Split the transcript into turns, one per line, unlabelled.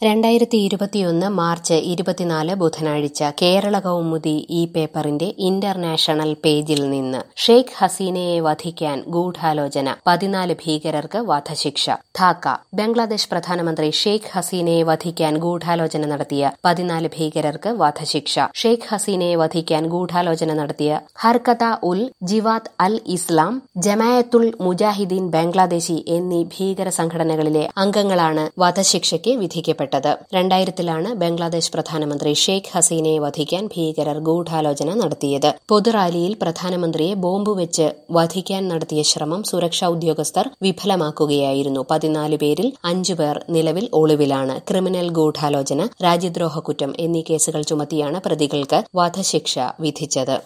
രണ്ടായിരത്തി ഇരുപത്തിയൊന്ന് മാർച്ച് ഇരുപത്തിനാല് ബുധനാഴ്ച കേരള കൗമുദി ഈ പേപ്പറിന്റെ ഇന്റർനാഷണൽ പേജിൽ നിന്ന് ഷെയ്ഖ് ഹസീനയെ വധിക്കാൻ ഗൂഢാലോചന പതിനാല് ഭീകരർക്ക് വധശിക്ഷ ധാക്ക ബംഗ്ലാദേശ് പ്രധാനമന്ത്രി ഷെയ്ഖ് ഹസീനയെ വധിക്കാൻ ഗൂഢാലോചന നടത്തിയ പതിനാല് ഭീകരർക്ക് വധശിക്ഷ ഷെയ്ഖ് ഹസീനയെ വധിക്കാൻ ഗൂഢാലോചന നടത്തിയ ഹർക്കത്ത ഉൽ ജിവാദ് അൽ ഇസ്ലാം ജമായത്തുൽ മുജാഹിദീൻ ബംഗ്ലാദേശി എന്നീ ഭീകര സംഘടനകളിലെ അംഗങ്ങളാണ് വധശിക്ഷയ്ക്ക് വിധിക്കപ്പെട്ടത് രണ്ടായിരത്തിലാണ് ബംഗ്ലാദേശ് പ്രധാനമന്ത്രി ഷെയ്ഖ് ഹസീനയെ വധിക്കാൻ ഭീകരർ ഗൂഢാലോചന നടത്തിയത് പൊതുറാലിയിൽ പ്രധാനമന്ത്രിയെ ബോംബ് വെച്ച് വധിക്കാൻ നടത്തിയ ശ്രമം സുരക്ഷാ ഉദ്യോഗസ്ഥർ വിഫലമാക്കുകയായിരുന്നു പതിനാല് പേരിൽ അഞ്ചുപേർ നിലവിൽ ഒളിവിലാണ് ക്രിമിനൽ ഗൂഢാലോചന രാജ്യദ്രോഹ കുറ്റം എന്നീ കേസുകൾ ചുമത്തിയാണ് പ്രതികൾക്ക് വധശിക്ഷ വിധിച്ചത്